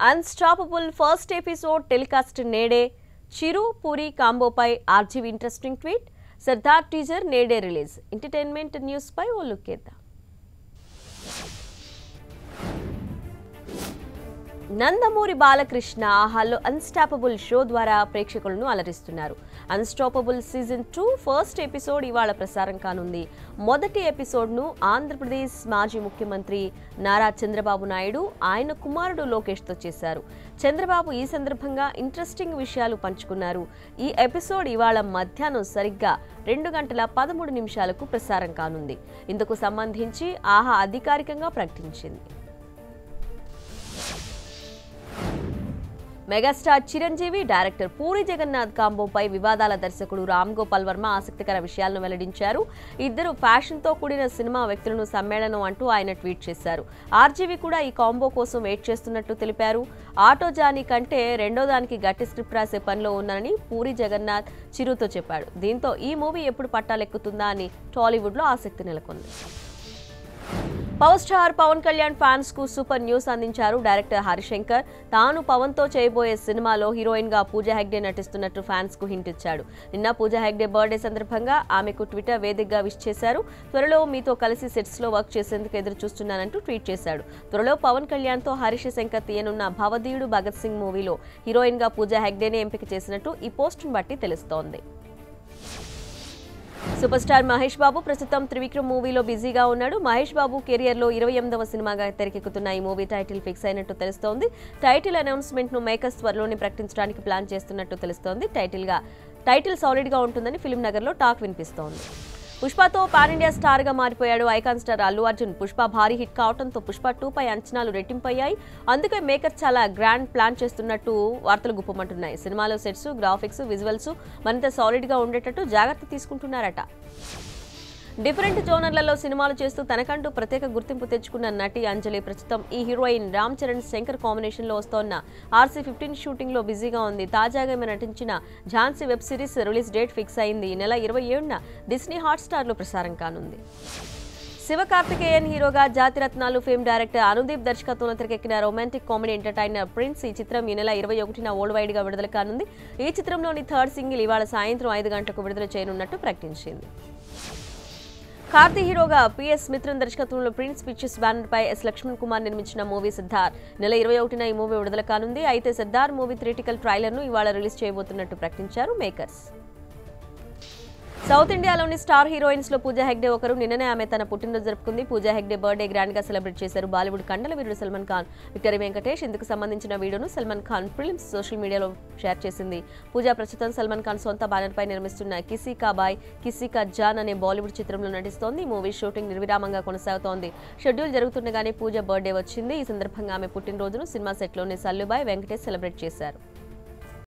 unstoppable first episode telecast నేడే చిరు పూరి కాంబోపై RGV interesting tweet Sardar teaser నేడే రిలీజ్ ఎంటర్టైన్మెంట్ న్యూస్ పై ఓ లుక్ ఇద్దాం నందమూరి బాలకృష్ణ ఆహాలో అన్స్టాపబుల్ షో ద్వారా ప్రేక్షకులను అలరిస్తున్నారు unstoppable season two first episode ఇవాళ ప్రసారం కానుంది మొదటి ఎపిసోడ్ను ఆంధ్రప్రదేశ్ మాజీ ముఖ్యమంత్రి నారా చంద్రబాబు నాయుడు ఆయన కుమారుడు లోకేష్తో చేశారు చంద్రబాబు ఈ సందర్భంగా ఇంట్రెస్టింగ్ విషయాలు పంచుకున్నారు ఈ ఎపిసోడ్ ఇవాళ మధ్యాహ్నం సరిగ్గా రెండు గంటల పదమూడు నిమిషాలకు ప్రసారం కానుంది ఇందుకు సంబంధించి ఆహా అధికారికంగా ప్రకటించింది మెగాస్టార్ చిరంజీవి డైరెక్టర్ పూరి జగన్నాథ్ కాంబోపై వివాదాల దర్శకుడు రామ్ గోపాల్ వర్మ ఆసక్తికర విషయాలను వెల్లడించారు ఇద్దరు ఫ్యాషన్తో కూడిన సినిమా వ్యక్తులను సమ్మేళనం అంటూ ఆయన ట్వీట్ చేశారు ఆర్జీవి కూడా ఈ కాంబో కోసం వెయిట్ చేస్తున్నట్టు తెలిపారు ఆటో జానీ కంటే రెండో దానికి గట్టి స్క్రిప్ట్ రాసే పనిలో ఉన్నానని పూరి జగన్నాథ్ చిరుతో చెప్పాడు దీంతో ఈ మూవీ ఎప్పుడు పట్టాలెక్కుతుందా అని టాలీవుడ్లో ఆసక్తి నెలకొంది power star Pawan Kalyan fans కు సూపర్ న్యూస్ అందించారు డైరెక్టర్ హరిశంకర్ తాను పవన్ తో చేయబోయే సినిమాలో హీరోయిన్ గా పూజా హెగ్డే నటిస్తున్నట్టు ఫ్యాన్స్ కు హింట్ ఇచ్చాడు నిన్న పూజా హెగ్డే బర్త్డే సందర్భంగా ఆమెకు ట్విట్టర్ వేదికగా విష్ చేశారు త్వరలో మీతో కలిసి సెట్స్ లో వర్క్ చేసేందుకు ఎదురు చూస్తున్నానంటూ ట్వీట్ చేశాడు త్వరలో పవన్ కళ్యాణ్ తో హరీష్ శంకర్ తీయనున్న భవదీయుడు భగత్ సింగ్ మూవీలో హీరోయిన్ గా పూజా హెగ్డేనే ఎంపిక చేసినట్టు ఈ పోస్టును బట్టి తెలుస్తోంది సూపర్ స్టార్ మహేష్ బాబు ప్రస్తుతం త్రివిక్రమ్ మూవీలో బిజీగా ఉన్నాడు మహేష్ బాబు కెరియర్ లో ఇరవై ఎనిమిదవ సినిమాగా తెరకెక్కుతున్న ఈ మూవీ టైటిల్ ఫిక్స్ అయినట్టు తెలుస్తోంది టైటిల్ అనౌన్స్మెంట్ ను మేకర్స్ త్వరలోనే ప్రకటించడానికి ప్లాన్ చేస్తున్నట్టు తెలుస్తోంది టైటిల్ గా టైటిల్ సాలిడ్ గా ఉంటుందని ఫిల్మ్ నగర్ లో టాక్ వినిపిస్తోంది పుష్పతో పాన్ ఇండియా స్టార్ గా మారిపోయాడు ఐకాన్ స్టార్ అల్లు అర్జున్ పుష్ప భారీ హిట్ కావడంతో పుష్ప టూ పై అంచనాలు రెట్టింపయ్యాయి అందుకే మేకర్ చాలా గ్రాండ్ ప్లాన్ చేస్తున్నట్టు వార్తలు గుప్పమంటున్నాయి సినిమాలో సెట్స్ గ్రాఫిక్స్ విజువల్స్ మరింత సాలిడ్ గా ఉండేటట్టు జాగ్రత్త తీసుకుంటున్నారట డిఫరెంట్ జోనర్లలో సినిమాలు చేస్తూ తనకంటూ ప్రత్యేక గుర్తింపు తెచ్చుకున్న నటి అంజలి ప్రస్తుతం ఈ హీరోయిన్ రామ్ చరణ్ శంకర్ కాంబినేషన్ లో వస్తోన్న ఆర్సీ ఫిఫ్టీన్ షూటింగ్ లో బిజీగా ఉంది తాజాగా ఈమె నటించిన Jhansi web series release date fix అయింది ఈ నెల ఇరవై ఏడున డిస్నీ హాట్స్టార్ లో ప్రసారం కానుంది శివకార్తికేయన్ హీరోగా జాతిరత్నాలు ఫిల్మ్ డైరెక్టర్ అనుదీప్ దర్శకత్వంలో తెరకెక్కిన రొమాంటిక్ కామెడీ ఎంటర్టైనర్ ప్రిన్స్ ఈ చిత్రం ఈ నెల ఇరవై ఒకటిన వరల్డ్ వైడ్ గా విడుదల కానుంది ఈ చిత్రంలోని థర్డ్ సింగిల్ ఇవాళ సాయంత్రం ఐదు గంటలకు విడుదల చేయనున్నట్టు ప్రకటించింది కార్తీ హీరోగా పిఎస్ మిత్రన్ దర్శకత్వంలో ప్రిన్స్ పిక్చర్స్ బ్యానర్ పై ఎస్ లక్ష్మణ్ కుమార్ నిర్మించిన మూవీ సిద్ధార్ నెల ఇరవై ఒకటిన ఈ మూవీ విడుదల కానుంది అయితే సిద్ధార్ మూవీ థియేటికల్ ట్రైలర్ ను ఇవాళ రిలీజ్ చేయబోతున్నట్టు ప్రకటించారు మేకర్స్ సౌత్ ఇండియాలోని స్టార్ హీరోయిన్స్ లో పూజా హెగ్డే ఒకరు నిన్ననే ఆమె తన పుట్టినరోజు జరుపుకుంది పూజా హెగ్డే బర్త్డే గ్రాండ్ గా సెలబ్రేట్ చేశారు బాలీవుడ్ కండల వీరుడు సల్మాన్ ఖాన్ విక్టరీ వెంకటేష్ ఇందుకు సంబంధించిన వీడియోను సల్మాన్ ఖాన్ ఫిల్మ్స్ సోషల్ మీడియాలో షేర్ చేసింది పూజా ప్రస్తుతం సల్మాన్ ఖాన్ సొంత బ్యానర్ పై నిర్మిస్తున్న కిసీ కా బాయ్ కిసీ కా జాన్ అనే బాలీవుడ్ చిత్రంలో నటిస్తోంది ఈ మూవీ షూటింగ్ నిర్విరామంగా కొనసాగుతోంది షెడ్యూల్ జరుగుతుండగానే పూజ బర్త్డే వచ్చింది ఈ సందర్భంగా ఆమె పుట్టినరోజును సినిమా సెట్లోని సల్లుబాయ్ వెంకటేష్ సెలబ్రేట్ చేశారు